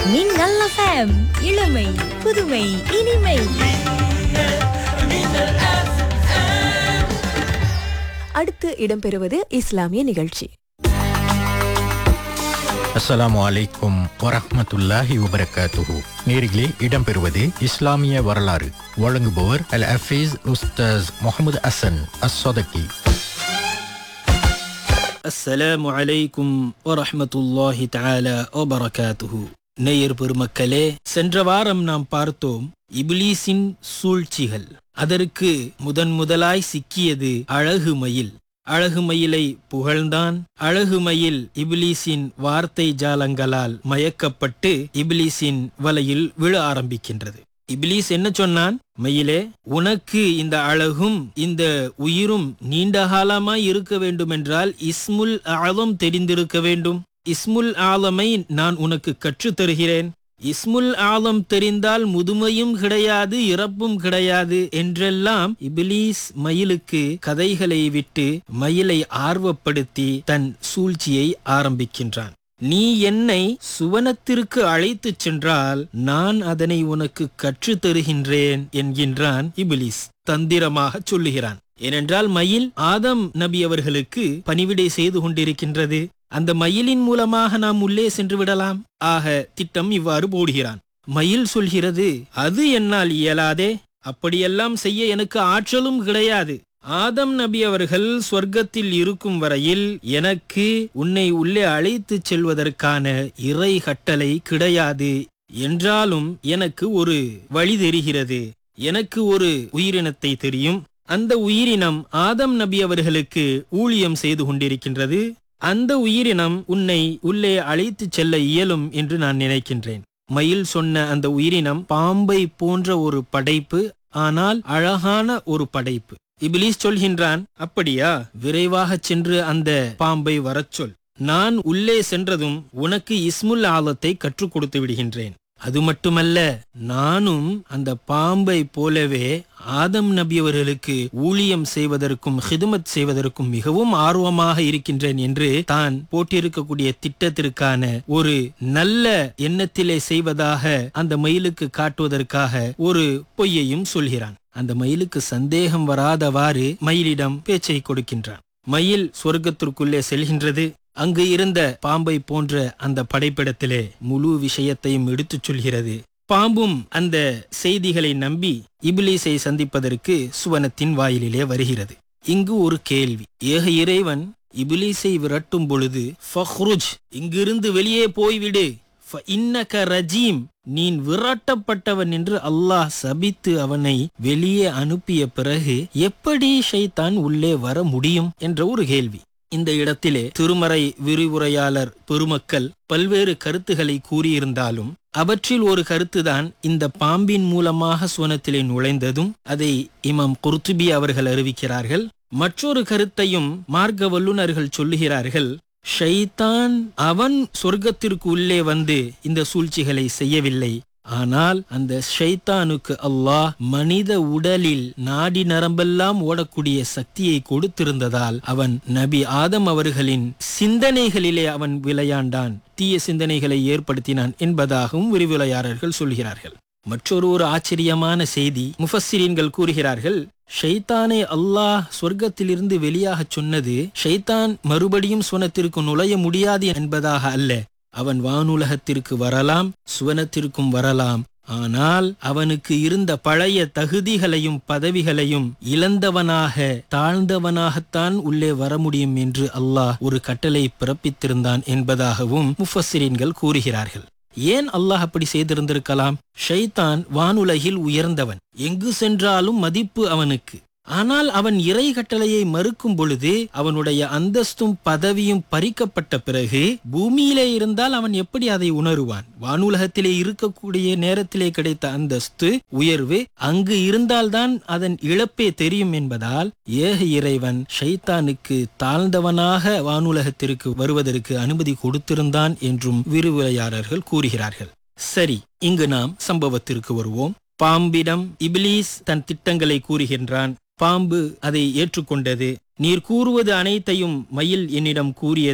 மின்னல் எஃப்எம் இளமை புதுமை இனிமை அடுத்து இடம்பெறுவது இஸ்லாமிய நிகழ்ச்சி அஸ்ஸலாமு அலைக்கும் வரஹ்மத்துல்லாஹி வபரகாத்துஹு நேரிலே இடம்பெறுவது இஸ்லாமிய வரலாறு வழங்குபவர் அல் ஹஃபீஸ் உஸ்தாஸ் முகமது அசன் அஸ்ஸதகி அஸ்ஸலாமு அலைக்கும் வரஹ்மத்துல்லாஹி தஆலா வபரகாத்துஹு நேயர் பெருமக்களே சென்ற வாரம் நாம் பார்த்தோம் இப்லீஸின் சூழ்ச்சிகள் அதற்கு முதன் முதலாய் சிக்கியது அழகு மயில் அழகு மயிலை புகழ்ந்தான் அழகு மயில் இப்லீஸின் வார்த்தை ஜாலங்களால் மயக்கப்பட்டு இப்லீஸின் வலையில் விழ ஆரம்பிக்கின்றது இப்லீஸ் என்ன சொன்னான் மயிலே உனக்கு இந்த அழகும் இந்த உயிரும் நீண்ட காலமாய் இருக்க வேண்டுமென்றால் இஸ்முல் ஆலம் தெரிந்திருக்க வேண்டும் இஸ்முல் ஆலமை நான் உனக்கு கற்றுத் தருகிறேன் இஸ்முல் ஆலம் தெரிந்தால் முதுமையும் கிடையாது இறப்பும் கிடையாது என்றெல்லாம் இபிலீஸ் மயிலுக்கு கதைகளை விட்டு மயிலை ஆர்வப்படுத்தி தன் சூழ்ச்சியை ஆரம்பிக்கின்றான் நீ என்னை சுவனத்திற்கு அழைத்துச் சென்றால் நான் அதனை உனக்கு கற்றுத் தருகின்றேன் என்கின்றான் இபிலிஸ் தந்திரமாக சொல்லுகிறான் ஏனென்றால் மயில் ஆதம் நபி அவர்களுக்கு பணிவிடை செய்து கொண்டிருக்கின்றது அந்த மயிலின் மூலமாக நாம் உள்ளே சென்று விடலாம் ஆக திட்டம் இவ்வாறு போடுகிறான் மயில் சொல்கிறது அது என்னால் இயலாதே அப்படியெல்லாம் செய்ய எனக்கு ஆற்றலும் கிடையாது ஆதம் நபி அவர்கள் சொர்க்கத்தில் இருக்கும் வரையில் எனக்கு உன்னை உள்ளே அழைத்துச் செல்வதற்கான இறை கட்டளை கிடையாது என்றாலும் எனக்கு ஒரு வழி தெரிகிறது எனக்கு ஒரு உயிரினத்தை தெரியும் அந்த உயிரினம் ஆதம் நபி அவர்களுக்கு ஊழியம் செய்து கொண்டிருக்கின்றது அந்த உயிரினம் உன்னை உள்ளே அழைத்துச் செல்ல இயலும் என்று நான் நினைக்கின்றேன் மயில் சொன்ன அந்த உயிரினம் பாம்பை போன்ற ஒரு படைப்பு ஆனால் அழகான ஒரு படைப்பு இபிலிஸ் சொல்கின்றான் அப்படியா விரைவாக சென்று அந்த பாம்பை வரச் சொல் நான் உள்ளே சென்றதும் உனக்கு இஸ்முல் ஆலத்தை கற்றுக் கொடுத்து விடுகின்றேன் அது மட்டுமல்ல நானும் அந்த பாம்பை போலவே ஆதம் நபி அவர்களுக்கு ஊழியம் செய்வதற்கும் ஹிதுமத் செய்வதற்கும் மிகவும் ஆர்வமாக இருக்கின்றேன் என்று தான் போட்டிருக்கக்கூடிய திட்டத்திற்கான ஒரு நல்ல எண்ணத்திலே செய்வதாக அந்த மயிலுக்கு காட்டுவதற்காக ஒரு பொய்யையும் சொல்கிறான் அந்த மயிலுக்கு சந்தேகம் வராதவாறு மயிலிடம் பேச்சை கொடுக்கின்றான் மயில் சொர்க்கத்திற்குள்ளே செல்கின்றது அங்கு இருந்த பாம்பை போன்ற அந்த படைப்பிடத்திலே முழு விஷயத்தையும் எடுத்துச் சொல்கிறது பாம்பும் அந்த செய்திகளை நம்பி இபிலிஸை சந்திப்பதற்கு சுவனத்தின் வாயிலிலே வருகிறது இங்கு ஒரு கேள்வி ஏக இறைவன் இபிலிஸை விரட்டும் பொழுது ஃபஹ்ருஜ் இங்கிருந்து வெளியே போய்விடு இன்னக ரஜீம் நீ விரட்டப்பட்டவன் என்று அல்லாஹ் சபித்து அவனை வெளியே அனுப்பிய பிறகு எப்படி ஷைத்தான் உள்ளே வர முடியும் என்ற ஒரு கேள்வி இந்த இடத்திலே திருமறை விரிவுரையாளர் பெருமக்கள் பல்வேறு கருத்துக்களை கூறியிருந்தாலும் அவற்றில் ஒரு கருத்துதான் இந்த பாம்பின் மூலமாக சுவனத்திலே நுழைந்ததும் அதை இமாம் குர்துபி அவர்கள் அறிவிக்கிறார்கள் மற்றொரு கருத்தையும் மார்க்க வல்லுநர்கள் சொல்லுகிறார்கள் ஷைத்தான் அவன் சொர்க்கத்திற்கு உள்ளே வந்து இந்த சூழ்ச்சிகளை செய்யவில்லை ஆனால் அந்த ஷைத்தானுக்கு அல்லாஹ் மனித உடலில் நாடி நரம்பெல்லாம் ஓடக்கூடிய சக்தியை கொடுத்திருந்ததால் அவன் நபி ஆதம் அவர்களின் சிந்தனைகளிலே அவன் விளையாண்டான் தீய சிந்தனைகளை ஏற்படுத்தினான் என்பதாகவும் விரிவுரையாளர்கள் சொல்கிறார்கள் மற்றொரு ஒரு ஆச்சரியமான செய்தி முஃபஸ்ஸிரீன்கள் கூறுகிறார்கள் ஷைத்தானை அல்லாஹ் சொர்க்கத்திலிருந்து வெளியாகச் சொன்னது ஷைத்தான் மறுபடியும் சுவனத்திற்கு நுழைய முடியாது என்பதாக அல்ல அவன் வானுலகத்திற்கு வரலாம் சுவனத்திற்கும் வரலாம் ஆனால் அவனுக்கு இருந்த பழைய தகுதிகளையும் பதவிகளையும் இழந்தவனாக தாழ்ந்தவனாகத்தான் உள்ளே வர முடியும் என்று அல்லாஹ் ஒரு கட்டளை பிறப்பித்திருந்தான் என்பதாகவும் முஃபஸ்ஸிரீன்கள் கூறுகிறார்கள் ஏன் அல்லாஹ் அப்படி செய்திருந்திருக்கலாம் ஷைத்தான் வானுலகில் உயர்ந்தவன் எங்கு சென்றாலும் மதிப்பு அவனுக்கு ஆனால் அவன் இறை கட்டளையை மறுக்கும் பொழுது அவனுடைய அந்தஸ்தும் பதவியும் பறிக்கப்பட்ட பிறகு பூமியிலே இருந்தால் அவன் எப்படி அதை உணருவான் வானுலகத்திலே இருக்கக்கூடிய நேரத்திலே கிடைத்த அந்தஸ்து உயர்வு அங்கு இருந்தால்தான் அதன் இழப்பே தெரியும் என்பதால் ஏக இறைவன் ஷைத்தானுக்கு தாழ்ந்தவனாக வானுலகத்திற்கு வருவதற்கு அனுமதி கொடுத்திருந்தான் என்றும் விரிவுரையாளர்கள் கூறுகிறார்கள் சரி இங்கு நாம் சம்பவத்திற்கு வருவோம் பாம்பிடம் இபிலீஸ் தன் திட்டங்களை கூறுகின்றான் பாம்பு அதை ஏற்றுக்கொண்டது நீர் கூறுவது அனைத்தையும் மயில் என்னிடம் கூறியது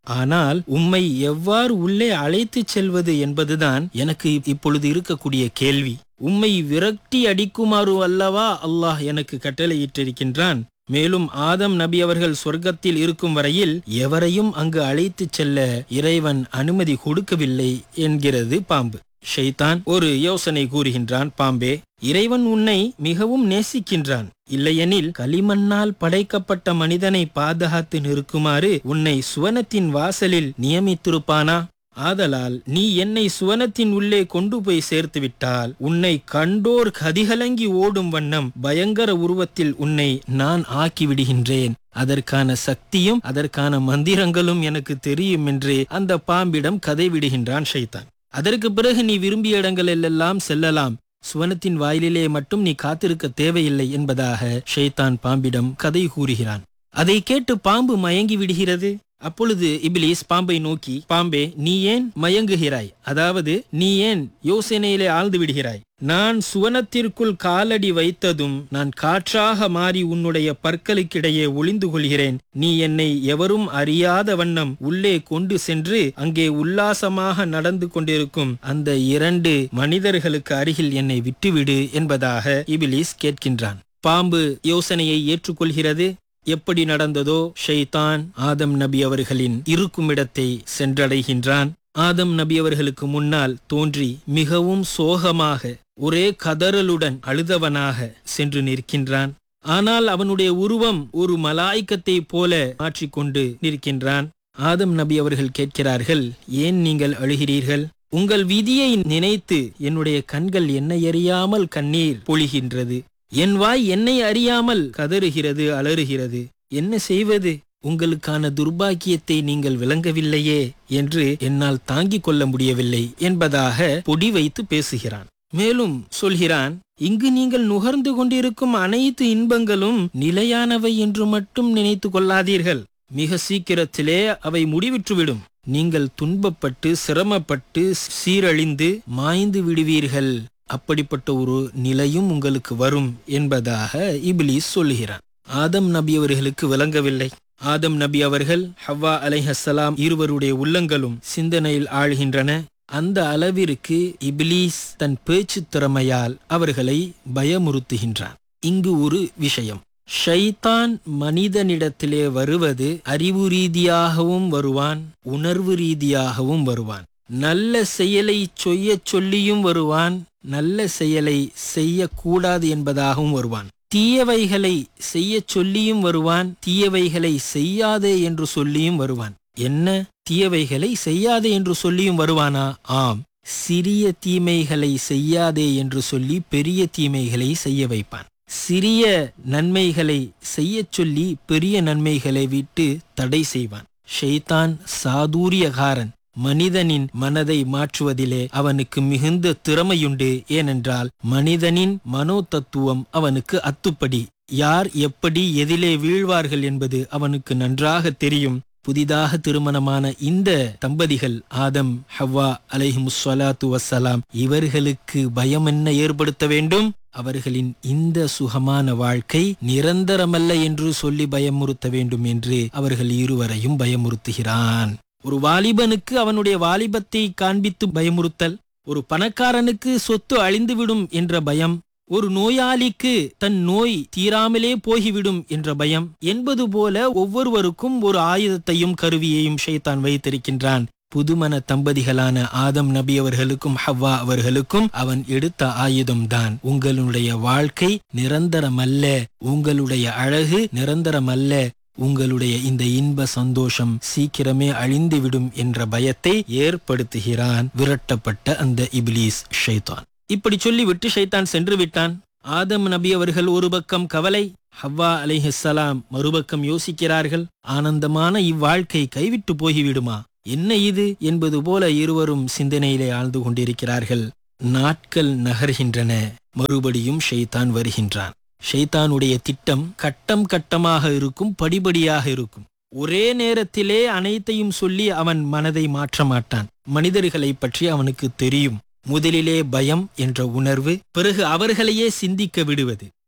ஆனால் உம்மை எவ்வாறு உள்ளே அழைத்துச் செல்வது என்பதுதான் எனக்கு இப்பொழுது இருக்கக்கூடிய கேள்வி உம்மை விரட்டி அடிக்குமாறு அல்லவா அல்லாஹ் எனக்கு கட்டளையிட்டிருக்கின்றான் மேலும் ஆதம் நபி அவர்கள் சொர்க்கத்தில் இருக்கும் வரையில் எவரையும் அங்கு அழைத்துச் செல்ல இறைவன் அனுமதி கொடுக்கவில்லை என்கிறது பாம்பு ஷைத்தான் ஒரு யோசனை கூறுகின்றான் பாம்பே இறைவன் உன்னை மிகவும் நேசிக்கின்றான் இல்லையெனில் களிமண்ணால் படைக்கப்பட்ட மனிதனை பாதுகாத்து நிற்குமாறு உன்னை சுவனத்தின் வாசலில் நியமித்திருப்பானா ஆதலால் நீ என்னை சுவனத்தின் உள்ளே கொண்டு போய் சேர்த்து விட்டால் உன்னை கண்டோர் கதிகலங்கி ஓடும் வண்ணம் பயங்கர உருவத்தில் உன்னை நான் ஆக்கி விடுகின்றேன் அதற்கான சக்தியும் அதற்கான மந்திரங்களும் எனக்கு தெரியும் என்று அந்த பாம்பிடம் கதை விடுகின்றான் ஷைத்தான் அதற்கு பிறகு நீ விரும்பிய இடங்களெல்லாம் செல்லலாம் சுவனத்தின் வாயிலிலே மட்டும் நீ காத்திருக்க தேவையில்லை என்பதாக ஷைத்தான் பாம்பிடம் கதை கூறுகிறான் அதை கேட்டு பாம்பு மயங்கி விடுகிறது அப்பொழுது இபிலிஸ் பாம்பை நோக்கி பாம்பே நீ ஏன் மயங்குகிறாய் அதாவது நீ ஏன் யோசனையிலே ஆழ்ந்து விடுகிறாய் நான் சுவனத்திற்குள் காலடி வைத்ததும் நான் காற்றாக மாறி உன்னுடைய பற்களுக்கிடையே ஒளிந்து கொள்கிறேன் நீ என்னை எவரும் அறியாத வண்ணம் உள்ளே கொண்டு சென்று அங்கே உல்லாசமாக நடந்து கொண்டிருக்கும் அந்த இரண்டு மனிதர்களுக்கு அருகில் என்னை விட்டுவிடு என்பதாக இபிலிஸ் கேட்கின்றான் பாம்பு யோசனையை ஏற்றுக்கொள்கிறது எப்படி நடந்ததோ ஷைத்தான் ஆதம் நபி அவர்களின் இருக்குமிடத்தை சென்றடைகின்றான் ஆதம் நபி அவர்களுக்கு முன்னால் தோன்றி மிகவும் சோகமாக ஒரே கதறலுடன் அழுதவனாக சென்று நிற்கின்றான் ஆனால் அவனுடைய உருவம் ஒரு மலாய்க்கத்தை போல மாற்றிக்கொண்டு நிற்கின்றான் ஆதம் நபி அவர்கள் கேட்கிறார்கள் ஏன் நீங்கள் அழுகிறீர்கள் உங்கள் விதியை நினைத்து என்னுடைய கண்கள் என்னை அறியாமல் கண்ணீர் பொழிகின்றது என் வாய் என்னை அறியாமல் கதறுகிறது அலறுகிறது என்ன செய்வது உங்களுக்கான துர்பாக்கியத்தை நீங்கள் விளங்கவில்லையே என்று என்னால் தாங்கிக் கொள்ள முடியவில்லை என்பதாக பொடி வைத்து பேசுகிறான் மேலும் சொல்கிறான் இங்கு நீங்கள் நுகர்ந்து கொண்டிருக்கும் அனைத்து இன்பங்களும் நிலையானவை என்று மட்டும் நினைத்து கொள்ளாதீர்கள் மிக சீக்கிரத்திலே அவை முடிவிற்றுவிடும் நீங்கள் துன்பப்பட்டு சிரமப்பட்டு சீரழிந்து மாய்ந்து விடுவீர்கள் அப்படிப்பட்ட ஒரு நிலையும் உங்களுக்கு வரும் என்பதாக இபிலிஸ் சொல்லுகிறான் ஆதம் நபி அவர்களுக்கு விளங்கவில்லை ஆதம் நபி அவர்கள் ஹவ்வா அலைஹஸ்ஸலாம் இருவருடைய உள்ளங்களும் சிந்தனையில் ஆழ்கின்றன அந்த அளவிற்கு இபிலீஸ் தன் பேச்சு திறமையால் அவர்களை பயமுறுத்துகின்றான் இங்கு ஒரு விஷயம் ஷைத்தான் மனிதனிடத்திலே வருவது அறிவு ரீதியாகவும் வருவான் உணர்வு ரீதியாகவும் வருவான் நல்ல செயலை செய்ய சொல்லியும் வருவான் நல்ல செயலை செய்யக்கூடாது என்பதாகவும் வருவான் தீயவைகளை செய்ய சொல்லியும் வருவான் தீயவைகளை செய்யாதே என்று சொல்லியும் வருவான் என்ன தீயவைகளை செய்யாதே என்று சொல்லியும் வருவானா ஆம் சிறிய தீமைகளை செய்யாதே என்று சொல்லி பெரிய தீமைகளை செய்ய வைப்பான் சிறிய நன்மைகளை செய்யச் சொல்லி பெரிய நன்மைகளை விட்டு தடை செய்வான் ஷைத்தான் சாதுரியகாரன் மனிதனின் மனதை மாற்றுவதிலே அவனுக்கு மிகுந்த திறமையுண்டு ஏனென்றால் மனிதனின் மனோ தத்துவம் அவனுக்கு அத்துப்படி யார் எப்படி எதிலே வீழ்வார்கள் என்பது அவனுக்கு நன்றாக தெரியும் புதிதாக திருமணமான இந்த தம்பதிகள் ஆதம் ஹவ்வா அலைஹிமுஸ்ஸலாத்து வசலாம் இவர்களுக்கு பயம் என்ன ஏற்படுத்த வேண்டும் அவர்களின் இந்த சுகமான வாழ்க்கை நிரந்தரமல்ல என்று சொல்லி பயமுறுத்த வேண்டும் என்று அவர்கள் இருவரையும் பயமுறுத்துகிறான் ஒரு வாலிபனுக்கு அவனுடைய வாலிபத்தை காண்பித்து பயமுறுத்தல் ஒரு பணக்காரனுக்கு சொத்து அழிந்துவிடும் என்ற பயம் ஒரு நோயாளிக்கு தன் நோய் தீராமலே போகிவிடும் என்ற பயம் என்பது போல ஒவ்வொருவருக்கும் ஒரு ஆயுதத்தையும் கருவியையும் ஷைத்தான் வைத்திருக்கின்றான் புதுமண தம்பதிகளான ஆதம் நபி அவர்களுக்கும் ஹவ்வா அவர்களுக்கும் அவன் எடுத்த ஆயுதம்தான் உங்களுடைய வாழ்க்கை நிரந்தரமல்ல உங்களுடைய அழகு நிரந்தரமல்ல உங்களுடைய இந்த இன்ப சந்தோஷம் சீக்கிரமே அழிந்துவிடும் என்ற பயத்தை ஏற்படுத்துகிறான் விரட்டப்பட்ட அந்த இபிலீஸ் ஷைத்தான் இப்படி சொல்லிவிட்டு ஷைத்தான் சென்று விட்டான் ஆதம் நபி அவர்கள் ஒரு பக்கம் கவலை ஹவ்வா அலைஹிஸ்ஸலாம் மறுபக்கம் யோசிக்கிறார்கள் ஆனந்தமான இவ்வாழ்க்கை கைவிட்டு போய்விடுமா என்ன இது என்பது போல இருவரும் சிந்தனையிலே ஆழ்ந்து கொண்டிருக்கிறார்கள் நாட்கள் நகர்கின்றன மறுபடியும் ஷைத்தான் வருகின்றான் ஷைத்தானுடைய திட்டம் கட்டம் கட்டமாக இருக்கும் படிபடியாக இருக்கும் ஒரே நேரத்திலே அனைத்தையும் சொல்லி அவன் மனதை மாற்ற மாட்டான் மனிதர்களை பற்றி அவனுக்கு தெரியும் முதலிலே பயம் என்ற உணர்வு பிறகு அவர்களையே சிந்திக்க விடுவது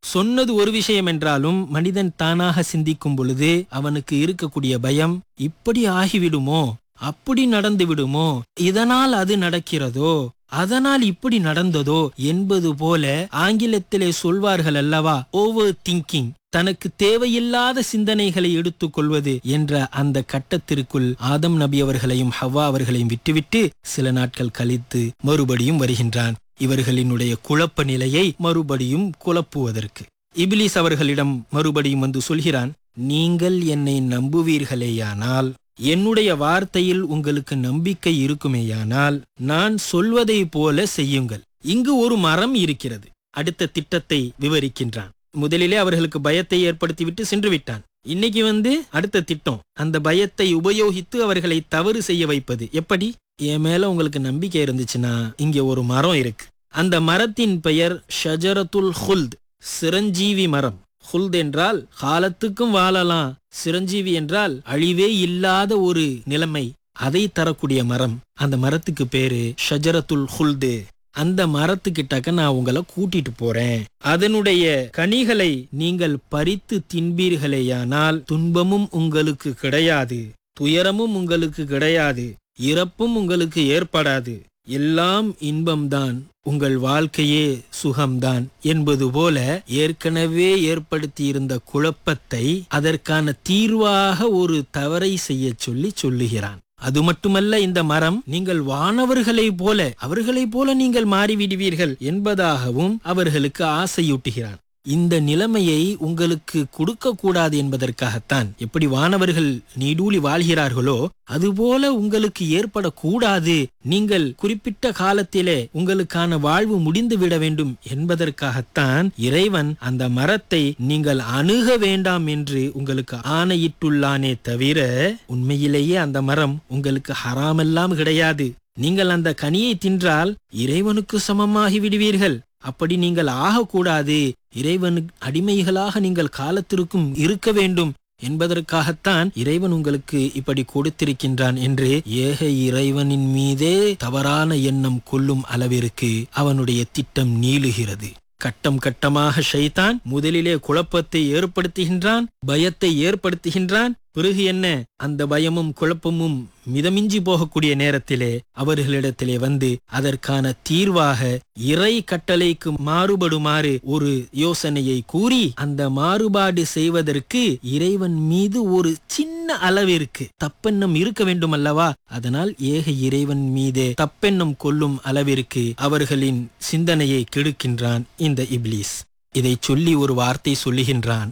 சொன்னது ஒரு விஷயம் என்றாலும் மனிதன் தானாக சிந்திக்கும் பொழுது அவனுக்கு இருக்கக்கூடிய பயம் இப்படி ஆகிவிடுமோ அப்படி நடந்து விடுமோ இதனால் அது நடக்கிறதோ அதனால் இப்படி நடந்ததோ என்பது போல ஆங்கிலத்திலே சொல்வார்கள் அல்லவா ஓவர் திங்கிங் தனக்கு தேவையில்லாத சிந்தனைகளை எடுத்துக் கொள்வது என்ற அந்த கட்டத்திற்குள் ஆதம் நபி அவர்களையும் ஹவ்வா அவர்களையும் விட்டுவிட்டு சில நாட்கள் கழித்து மறுபடியும் வருகின்றான் இவர்களினுடைய குழப்ப நிலையை மறுபடியும் குழப்புவதற்கு இபிலிஸ் அவர்களிடம் மறுபடியும் வந்து சொல்கிறான் நீங்கள் என்னை நம்புவீர்களேயானால் என்னுடைய வார்த்தையில் உங்களுக்கு நம்பிக்கை இருக்குமேயானால் நான் சொல்வதை போல செய்யுங்கள் இங்கு ஒரு மரம் இருக்கிறது அடுத்த திட்டத்தை விவரிக்கின்றான் முதலிலே அவர்களுக்கு பயத்தை ஏற்படுத்திவிட்டு சென்று விட்டான் இன்னைக்கு வந்து அடுத்த திட்டம் அந்த பயத்தை உபயோகித்து அவர்களை தவறு செய்ய வைப்பது எப்படி என் மேல உங்களுக்கு நம்பிக்கை இருந்துச்சுன்னா இங்க ஒரு மரம் இருக்கு அந்த மரத்தின் பெயர் ஷஜரத்துல் ஹுல்த் சிரஞ்சீவி மரம் ஹுல்த் என்றால் காலத்துக்கும் வாழலாம் சிரஞ்சீவி என்றால் அழிவே இல்லாத ஒரு நிலைமை அதை தரக்கூடிய மரம் அந்த மரத்துக்கு பேரு ஷஜரத்துல் ஹுல்து அந்த மரத்துக்கிட்டக்க நான் உங்களை கூட்டிட்டு போறேன் அதனுடைய கனிகளை நீங்கள் பறித்து தின்பீர்களேயானால் துன்பமும் உங்களுக்கு கிடையாது துயரமும் உங்களுக்கு கிடையாது இறப்பும் உங்களுக்கு ஏற்படாது எல்லாம் இன்பம்தான் உங்கள் வாழ்க்கையே சுகம்தான் என்பது போல ஏற்கனவே ஏற்படுத்தியிருந்த குழப்பத்தை அதற்கான தீர்வாக ஒரு தவறை செய்ய சொல்லி சொல்லுகிறான் அது மட்டுமல்ல இந்த மரம் நீங்கள் வானவர்களைப் போல அவர்களைப் போல நீங்கள் மாறிவிடுவீர்கள் என்பதாகவும் அவர்களுக்கு ஆசையூட்டுகிறான் இந்த நிலைமையை உங்களுக்கு கொடுக்க கூடாது என்பதற்காகத்தான் எப்படி வானவர்கள் நீடூழி வாழ்கிறார்களோ அதுபோல உங்களுக்கு ஏற்படக்கூடாது நீங்கள் குறிப்பிட்ட காலத்திலே உங்களுக்கான வாழ்வு முடிந்து விட வேண்டும் என்பதற்காகத்தான் இறைவன் அந்த மரத்தை நீங்கள் அணுக வேண்டாம் என்று உங்களுக்கு ஆணையிட்டுள்ளானே தவிர உண்மையிலேயே அந்த மரம் உங்களுக்கு ஹராமெல்லாம் கிடையாது நீங்கள் அந்த கனியை தின்றால் இறைவனுக்கு சமமாகி விடுவீர்கள் அப்படி நீங்கள் ஆகக்கூடாது இறைவனுக்கு அடிமைகளாக நீங்கள் காலத்திற்கும் இருக்க வேண்டும் என்பதற்காகத்தான் இறைவன் உங்களுக்கு இப்படி கொடுத்திருக்கின்றான் என்று ஏக இறைவனின் மீதே தவறான எண்ணம் கொள்ளும் அளவிற்கு அவனுடைய திட்டம் நீளுகிறது கட்டம் கட்டமாக ஷைத்தான் முதலிலே குழப்பத்தை ஏற்படுத்துகின்றான் பயத்தை ஏற்படுத்துகின்றான் பிறகு என்ன அந்த பயமும் குழப்பமும் மிதமிஞ்சி போகக்கூடிய நேரத்திலே அவர்களிடத்திலே வந்து அதற்கான தீர்வாக இறை கட்டளைக்கு மாறுபடுமாறு ஒரு யோசனையை கூறி அந்த மாறுபாடு செய்வதற்கு இறைவன் மீது ஒரு சின்ன அளவிற்கு தப்பெண்ணம் இருக்க வேண்டும் அல்லவா அதனால் ஏக இறைவன் மீதே தப்பெண்ணம் கொள்ளும் அளவிற்கு அவர்களின் சிந்தனையை கெடுக்கின்றான் இந்த இப்லீஸ் இதை சொல்லி ஒரு வார்த்தை சொல்லுகின்றான்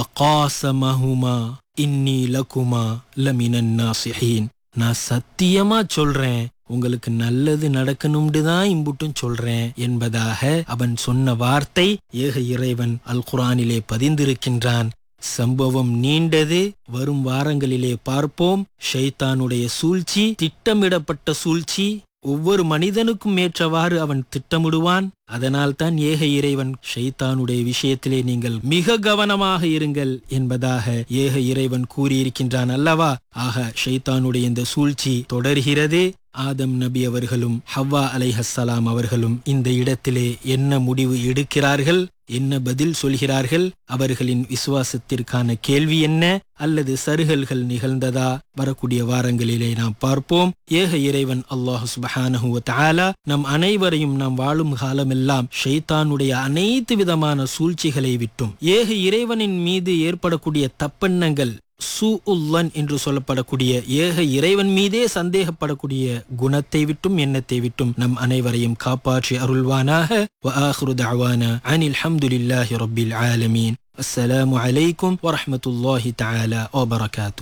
வகாசமஹுமா இன்னி லகுமா லமினன் நாசிஹீன் நான் சத்தியமா சொல்றேன் உங்களுக்கு நல்லது நடக்கணும்னு தான் இம்புட்டும் சொல்றேன் என்பதாக அவன் சொன்ன வார்த்தை ஏக இறைவன் அல் குரானிலே பதிந்திருக்கின்றான் சம்பவம் நீண்டது வரும் வாரங்களிலே பார்ப்போம் ஷைத்தானுடைய சூழ்ச்சி திட்டமிடப்பட்ட சூழ்ச்சி ஒவ்வொரு மனிதனுக்கும் ஏற்றவாறு அவன் திட்டமிடுவான் அதனால் தான் ஏக இறைவன் ஷைத்தானுடைய விஷயத்திலே நீங்கள் மிக கவனமாக இருங்கள் என்பதாக ஏக இறைவன் கூறியிருக்கின்றான் அல்லவா ஆக ஷைத்தானுடைய இந்த சூழ்ச்சி தொடர்கிறது ஆதம் நபி அவர்களும் ஹவ்வா அலைஹஸ்ஸலாம் அவர்களும் இந்த இடத்திலே என்ன முடிவு எடுக்கிறார்கள் என்ன பதில் சொல்கிறார்கள் அவர்களின் விசுவாசத்திற்கான கேள்வி என்ன அல்லது சருகல்கள் நிகழ்ந்ததா வரக்கூடிய வாரங்களிலே நாம் பார்ப்போம் ஏக இறைவன் அல்லாஹு சுபஹானஹு வ தஆலா நம் அனைவரையும் நாம் வாழும் காலமெல்லாம் ஷைத்தானுடைய அனைத்து விதமான சூழ்ச்சிகளை விட்டும் ஏக இறைவனின் மீது ஏற்படக்கூடிய தப்பெண்ணங்கள் சூ உல்லன் என்று சொல்லப்படக்கூடிய ஏக இறைவன் மீதே சந்தேகப்படக்கூடிய குணத்தை விட்டும் எண்ணத்தை விட்டும் நம் அனைவரையும் காப்பாற்றி அருள்வானாக وآخر دعوانا عن الحمد لله رب العالمين السلام عليكم ورحمة الله تعالى وبركاته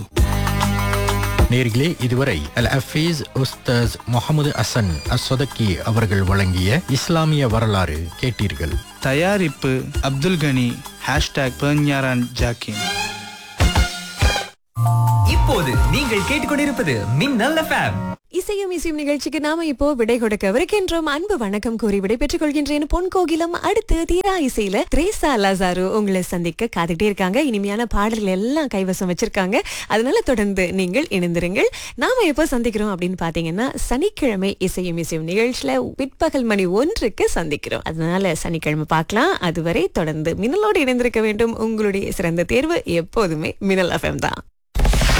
நேர்களே இதுவரை அல் அஃபீஸ் உஸ்தாஸ் முகமது அசன் அஸ்வதக்கி அவர்கள் வழங்கிய இஸ்லாமிய வரலாறு கேட்டீர்கள் தயாரிப்பு அப்துல் கனி ஹேஷ்டாக் பெர்ஞாரான் ஜாக்கின் இப்போது நீங்கள் கேட்டுக்கொண்டிருப்பது மின்னல் எஃப்எம் இசையும் இசையும் நிகழ்ச்சிக்கு நாம இப்போ விடை கொடுக்கவிருக்கின்றோம் அன்பு வணக்கம் கூறி விடை பெற்றுக் கொள்கின்றேன் பொன் கோகிலம் அடுத்து தீரா இசையில திரேசா லாசாரு உங்களை சந்திக்க காத்துக்கிட்டே இருக்காங்க இனிமையான பாடல்கள் எல்லாம் கைவசம் வச்சிருக்காங்க அதனால தொடர்ந்து நீங்கள் இணைந்திருங்கள் நாம எப்போ சந்திக்கிறோம் அப்படின்னு பாத்தீங்கன்னா சனிக்கிழமை இசையும் இசையும் நிகழ்ச்சியில பிற்பகல் மணி ஒன்றுக்கு சந்திக்கிறோம் அதனால சனிக்கிழமை பார்க்கலாம் அதுவரை தொடர்ந்து மின்னலோடு இணைந்திருக்க வேண்டும் உங்களுடைய சிறந்த தேர்வு எப்போதுமே மின்னல் எஃப்எம் தான்